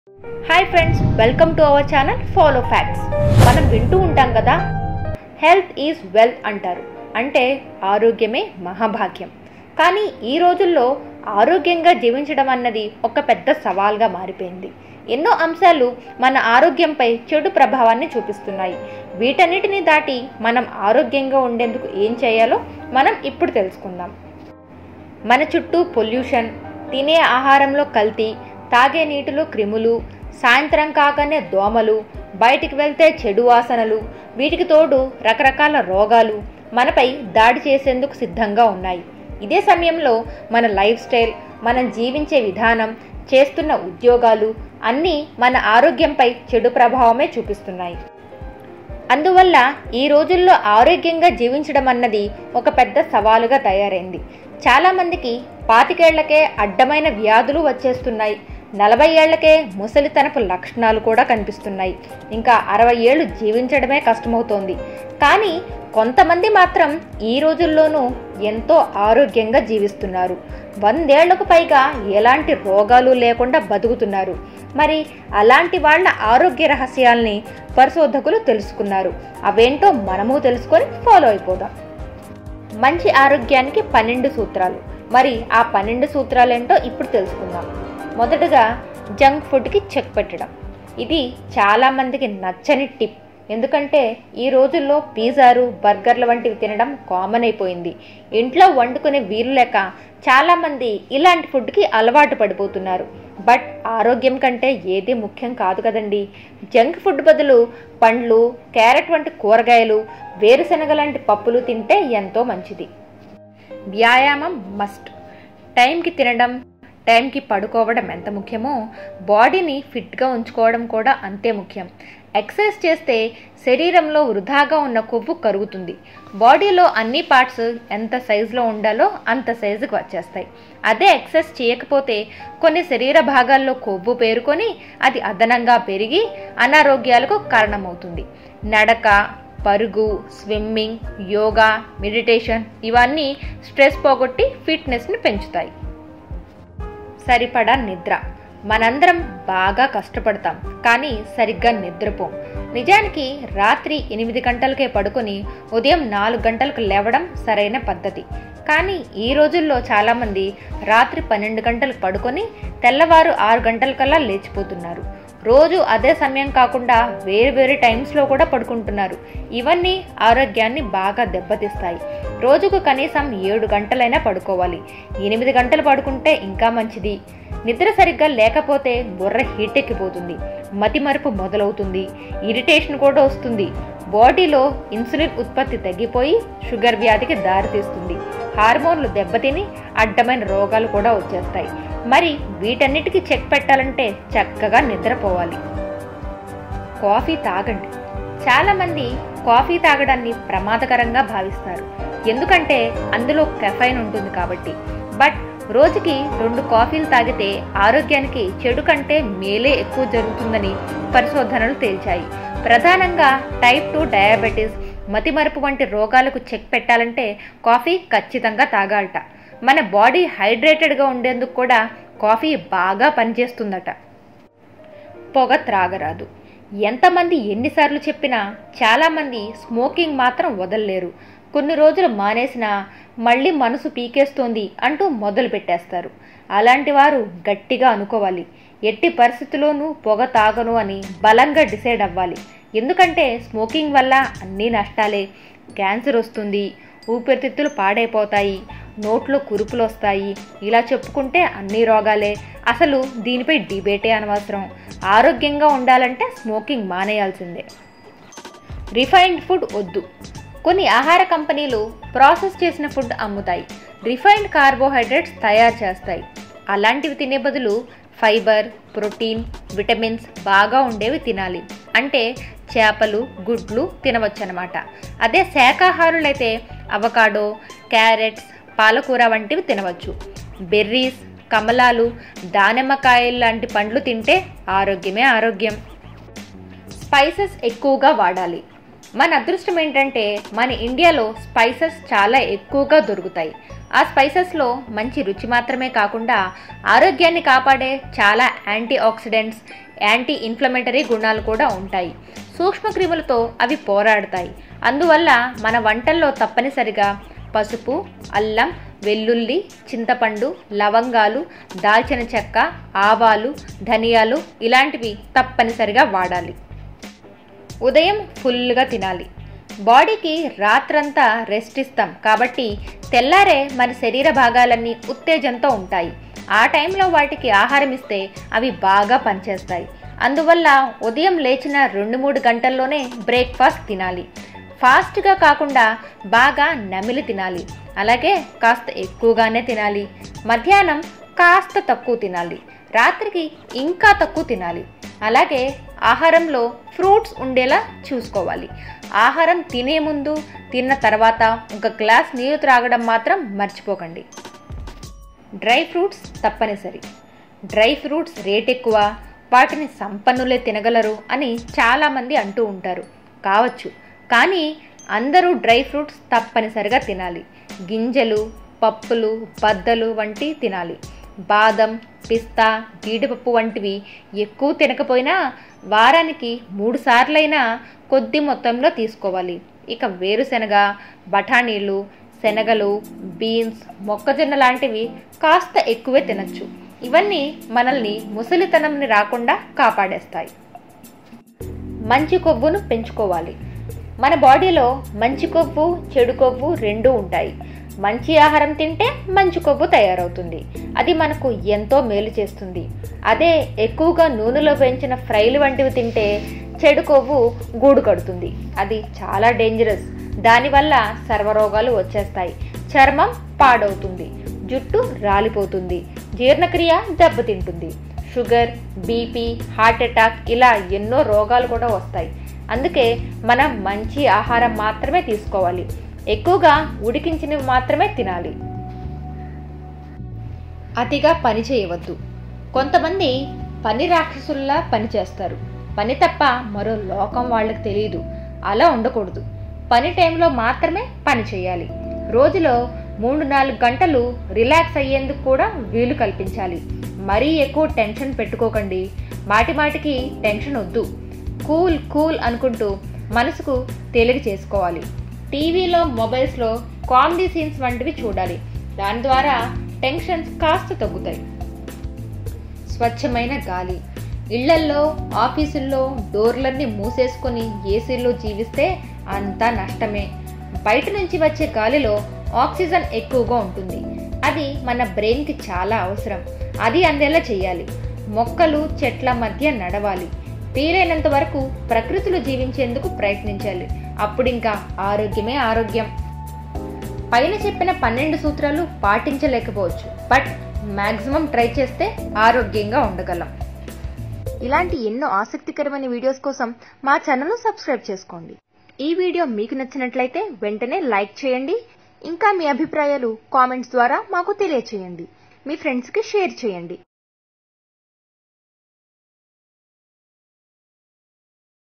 hi friends welcome to our channel Follow Facts మనం వింటూ ఉంటాం కదా హెల్త్ ఈజ్ వెల్త్ అంటారు అంటే ఆరోగ్యమే మహాభాగ్యం కానీ ఈ రోజుల్లో ఆరోగ్యంగా జీవించడం అన్నది ఒక పెద్ద సవాల్గా మారిపోయింది ఎన్నో అంశాలు మన ఆరోగ్యంపై చెడు ప్రభావాన్ని చూపిస్తున్నాయి వీటన్నిటిని దాటి మనం ఆరోగ్యంగా ఉండేందుకు ఏం చేయాలో మనం ఇప్పుడు తెలుసుకుందాం మన చుట్టూ పొల్యూషన్ తినే ఆహారంలో కల్తీ తాగే నీటిలో క్రిములు సాయంత్రం కాగానే దోమలు బయటికి వెళ్తే చెడు వాసనలు వీటికి తోడు రకరకాల రోగాలు మనపై దాడి చేసేందుకు సిద్ధంగా ఉన్నాయి ఇదే సమయంలో మన లైఫ్ స్టైల్ మనం జీవించే విధానం చేస్తున్న ఉద్యోగాలు అన్నీ మన ఆరోగ్యంపై చెడు ప్రభావమే చూపిస్తున్నాయి అందువల్ల ఈ రోజుల్లో ఆరోగ్యంగా జీవించడం అన్నది ఒక పెద్ద సవాలుగా తయారైంది చాలామందికి పాతికేళ్లకే అడ్డమైన వ్యాధులు వచ్చేస్తున్నాయి నలభై ఏళ్లకే ముసలితనపు లక్షణాలు కూడా కనిపిస్తున్నాయి ఇంకా అరవై ఏళ్ళు జీవించడమే కష్టమవుతోంది కానీ కొంతమంది మాత్రం ఈ రోజుల్లోనూ ఎంతో ఆరోగ్యంగా జీవిస్తున్నారు వందేళ్లకు పైగా ఎలాంటి రోగాలు లేకుండా బతుకుతున్నారు మరి అలాంటి వాళ్ళ ఆరోగ్య రహస్యాల్ని పరిశోధకులు తెలుసుకున్నారు అవేంటో మనము తెలుసుకొని ఫాలో అయిపోదాం మంచి ఆరోగ్యానికి పన్నెండు సూత్రాలు మరి ఆ పన్నెండు సూత్రాలు ఏంటో ఇప్పుడు తెలుసుకుందాం మొదటగా జంక్ ఫుడ్కి చెక్ పెట్టడం ఇది చాలామందికి నచ్చని టిప్ ఎందుకంటే ఈ రోజుల్లో పిజ్జాలు బర్గర్ల వంటివి తినడం కామన్ అయిపోయింది ఇంట్లో వండుకునే వీలు లేక చాలామంది ఇలాంటి ఫుడ్కి అలవాటు పడిపోతున్నారు బట్ ఆరోగ్యం కంటే ఏది ముఖ్యం కాదు కదండి జంక్ ఫుడ్ బదులు పండ్లు క్యారెట్ వంటి కూరగాయలు వేరుశనగ లాంటి పప్పులు తింటే ఎంతో మంచిది వ్యాయామం మస్ట్ టైంకి తినడం టైంకి పడుకోవడం ఎంత ముఖ్యమో బాడీని ఫిట్గా ఉంచుకోవడం కూడా అంతే ముఖ్యం ఎక్సర్సైజ్ చేస్తే శరీరంలో వృధాగా ఉన్న కొవ్వు కరుగుతుంది బాడీలో అన్ని పార్ట్స్ ఎంత సైజులో ఉండాలో అంత సైజుకి వచ్చేస్తాయి అదే ఎక్సర్సైజ్ చేయకపోతే కొన్ని శరీర భాగాల్లో కొవ్వు పేరుకొని అది అదనంగా పెరిగి అనారోగ్యాలకు కారణమవుతుంది నడక పరుగు స్విమ్మింగ్ యోగా మెడిటేషన్ ఇవన్నీ స్ట్రెస్ పోగొట్టి ఫిట్నెస్ని పెంచుతాయి సరిపడా నిద్ర మనందరం బాగా కష్టపడతాం కానీ సరిగ్గా నిద్రపోం నిజానికి రాత్రి ఎనిమిది గంటలకే పడుకొని ఉదయం నాలుగు గంటలకు లేవడం సరైన పద్ధతి కానీ ఈ రోజుల్లో చాలామంది రాత్రి పన్నెండు గంటలకు పడుకొని తెల్లవారు ఆరు గంటలకల్లా లేచిపోతున్నారు రోజు అదే సమయం కాకుండా వేరు వేరు టైమ్స్లో కూడా పడుకుంటున్నారు ఇవన్నీ ఆరోగ్యాన్ని బాగా దెబ్బతీస్తాయి రోజుకు కనీసం ఏడు గంటలైనా పడుకోవాలి ఎనిమిది గంటలు పడుకుంటే ఇంకా మంచిది నిద్ర సరిగ్గా లేకపోతే బుర్ర హీట్ ఎక్కిపోతుంది మతిమరుపు మొదలవుతుంది ఇరిటేషన్ కూడా వస్తుంది బాడీలో ఇన్సులిన్ ఉత్పత్తి తగ్గిపోయి షుగర్ వ్యాధికి దారితీస్తుంది హార్మోన్లు దెబ్బతిని అడ్డమైన రోగాలు కూడా వచ్చేస్తాయి మరి వీటన్నిటికీ చెక్ పెట్టాలంటే చక్కగా నిద్రపోవాలి కాఫీ తాగండి చాలామంది కాఫీ తాగడాన్ని ప్రమాదకరంగా భావిస్తారు ఎందుకంటే అందులో కెఫైన్ ఉంటుంది కాబట్టి బట్ రోజుకి రెండు కాఫీలు తాగితే ఆరోగ్యానికి చెడు కంటే మేలే ఎక్కువ జరుగుతుందని పరిశోధనలు తేల్చాయి ప్రధానంగా టైప్ టూ డయాబెటీస్ మతిమరుపు వంటి రోగాలకు చెక్ పెట్టాలంటే కాఫీ ఖచ్చితంగా తాగాలట మన బాడీ హైడ్రేటెడ్గా ఉండేందుకు కూడా కాఫీ బాగా పనిచేస్తుందట పొగ త్రాగరాదు ఎంతమంది ఎన్నిసార్లు చెప్పినా చాలామంది స్మోకింగ్ మాత్రం వదలలేరు కొన్ని రోజులు మానేసినా మళ్ళీ మనసు పీకేస్తోంది అంటూ మొదలు పెట్టేస్తారు అలాంటి వారు గట్టిగా అనుకోవాలి ఎట్టి పరిస్థితుల్లోనూ పొగ తాగను అని బలంగా డిసైడ్ అవ్వాలి ఎందుకంటే స్మోకింగ్ వల్ల అన్నీ నష్టాలే క్యాన్సర్ వస్తుంది ఊపిరితిత్తులు పాడైపోతాయి నోట్లో కురుపులు వస్తాయి ఇలా చెప్పుకుంటే అన్ని రోగాలే అసలు దీనిపై డిబేటే అనవసరం ఆరోగ్యంగా ఉండాలంటే స్మోకింగ్ మానేయాల్సిందే రిఫైన్డ్ ఫుడ్ వద్దు కొన్ని ఆహార కంపెనీలు ప్రాసెస్ చేసిన ఫుడ్ అమ్ముతాయి రిఫైన్డ్ కార్బోహైడ్రేట్స్ తయారు చేస్తాయి అలాంటివి తినే బదులు ఫైబర్ ప్రోటీన్ విటమిన్స్ బాగా ఉండేవి తినాలి అంటే చేపలు గుడ్లు తినవచ్చనమాట అదే శాకాహారులైతే అవకాడో క్యారెట్స్ పాలకూర వంటివి తినవచ్చు బెర్రీస్ కమలాలు దానిమ్మకాయలు లాంటి పండ్లు తింటే ఆరోగ్యమే ఆరోగ్యం స్పైసెస్ ఎక్కువగా వాడాలి మన అదృష్టం ఏంటంటే మన ఇండియాలో స్పైసెస్ చాలా ఎక్కువగా దొరుకుతాయి ఆ స్పైసెస్లో మంచి రుచి మాత్రమే కాకుండా ఆరోగ్యాన్ని కాపాడే చాలా యాంటీ ఆక్సిడెంట్స్ యాంటీ ఇన్ఫ్లమేటరీ గుణాలు కూడా ఉంటాయి సూక్ష్మక్రిములతో అవి పోరాడతాయి అందువల్ల మన వంటల్లో తప్పనిసరిగా పసుపు అల్లం వెల్లుల్లి చింతపండు లవంగాలు దాల్చిన చెక్క ఆవాలు ధనియాలు ఇలాంటివి తప్పనిసరిగా వాడాలి ఉదయం ఫుల్గా తినాలి బాడీకి రాత్రంతా రెస్ట్ ఇస్తాం కాబట్టి తెల్లారే మన శరీర భాగాలన్నీ ఉత్తేజంతో ఉంటాయి ఆ టైంలో వాటికి ఆహారం ఇస్తే అవి బాగా పనిచేస్తాయి అందువల్ల ఉదయం లేచిన రెండు మూడు గంటల్లోనే బ్రేక్ఫాస్ట్ తినాలి ఫాస్ట్గా కాకుండా బాగా నమిలి తినాలి అలాగే కాస్త ఎక్కువగానే తినాలి మధ్యాహ్నం కాస్త తక్కువ తినాలి రాత్రికి ఇంకా తక్కువ తినాలి అలాగే ఆహారంలో ఫ్రూట్స్ ఉండేలా చూసుకోవాలి ఆహారం తినే ముందు తిన్న తర్వాత ఒక గ్లాస్ నీరు త్రాగడం మాత్రం మర్చిపోకండి డ్రై ఫ్రూట్స్ తప్పనిసరి డ్రై ఫ్రూట్స్ రేట్ ఎక్కువ వాటిని సంపన్నులే తినగలరు అని చాలామంది అంటూ ఉంటారు కావచ్చు కానీ అందరూ డ్రై ఫ్రూట్స్ తప్పనిసరిగా తినాలి గింజలు పప్పులు బద్దలు వంటి తినాలి బాదం పిస్తా జీడిపప్పు వంటివి ఎక్కువ తినకపోయినా వారానికి మూడు సార్లైనా కొద్ది మొత్తంలో తీసుకోవాలి ఇక వేరుశెనగ బఠానీలు శనగలు బీన్స్ మొక్కజొన్న లాంటివి కాస్త ఎక్కువే తినచ్చు ఇవన్నీ మనల్ని ముసలితనంని రాకుండా కాపాడేస్తాయి మంచి కొవ్వును పెంచుకోవాలి మన బాడీలో మంచి కొవ్వు చెడు కొవ్వు రెండూ ఉంటాయి మంచి ఆహారం తింటే మంచి కొవ్వు తయారవుతుంది అది మనకు ఎంతో మేలు చేస్తుంది అదే ఎక్కువగా నూనెలో పెంచిన ఫ్రైలు వంటివి తింటే చెడు కొవ్వు గూడు కడుతుంది అది చాలా డేంజరస్ దానివల్ల సర్వరోగాలు వచ్చేస్తాయి చర్మం పాడవుతుంది జుట్టు రాలిపోతుంది జీర్ణక్రియ దెబ్బతింటుంది షుగర్ బీపీ హార్ట్ అటాక్ ఇలా ఎన్నో రోగాలు కూడా వస్తాయి అందుకే మనం మంచి ఆహారం మాత్రమే తీసుకోవాలి ఎక్కువగా ఉడికించినవి మాత్రమే తినాలి అతిగా పని చేయవద్దు కొంతమంది పని రాక్షసుల్లా పని చేస్తారు పని తప్ప మరో లోకం వాళ్ళకి తెలియదు అలా ఉండకూడదు పని టైంలో మాత్రమే పని చేయాలి రోజులో మూడు నాలుగు గంటలు రిలాక్స్ అయ్యేందుకు కూడా వీలు కల్పించాలి మరీ ఎక్కువ టెన్షన్ పెట్టుకోకండి మాటి మాటికి టెన్షన్ వద్దు కూల్ కూల్ అనుకుంటూ మనసుకు తేలిక చేసుకోవాలి టీవీలో మొబైల్స్లో కామెడీ సీన్స్ వంటివి చూడాలి దాని ద్వారా టెన్షన్స్ కాస్త తగ్గుతాయి స్వచ్ఛమైన గాలి ఇళ్లల్లో ఆఫీసుల్లో డోర్లన్నీ మూసేసుకొని ఏసీల్లో జీవిస్తే అంతా నష్టమే బయట నుంచి వచ్చే గాలిలో ఆక్సిజన్ ఎక్కువగా ఉంటుంది అది మన బ్రెయిన్కి చాలా అవసరం అది అందేలా చేయాలి మొక్కలు చెట్ల మధ్య నడవాలి వీలైనంత వరకు ప్రకృతిలో జీవించేందుకు ప్రయత్నించాలి అప్పుడు ఇంకా ఆరోగ్యమే ఆరోగ్యం పైన చెప్పిన పన్నెండు సూత్రాలు పాటించలేకపోవచ్చు బట్ మాక్సిమం ట్రై చేస్తే ఆరోగ్యంగా ఉండగలం ఇలాంటి ఎన్నో ఆసక్తికరమైన వీడియోస్ కోసం మా ఛానల్ను సబ్స్క్రైబ్ చేసుకోండి ఈ వీడియో మీకు నచ్చినట్లయితే వెంటనే లైక్ చేయండి ఇంకా మీ అభిప్రాయాలు కామెంట్స్ ద్వారా మాకు తెలియచేయండి మీ ఫ్రెండ్స్కి షేర్ చేయండి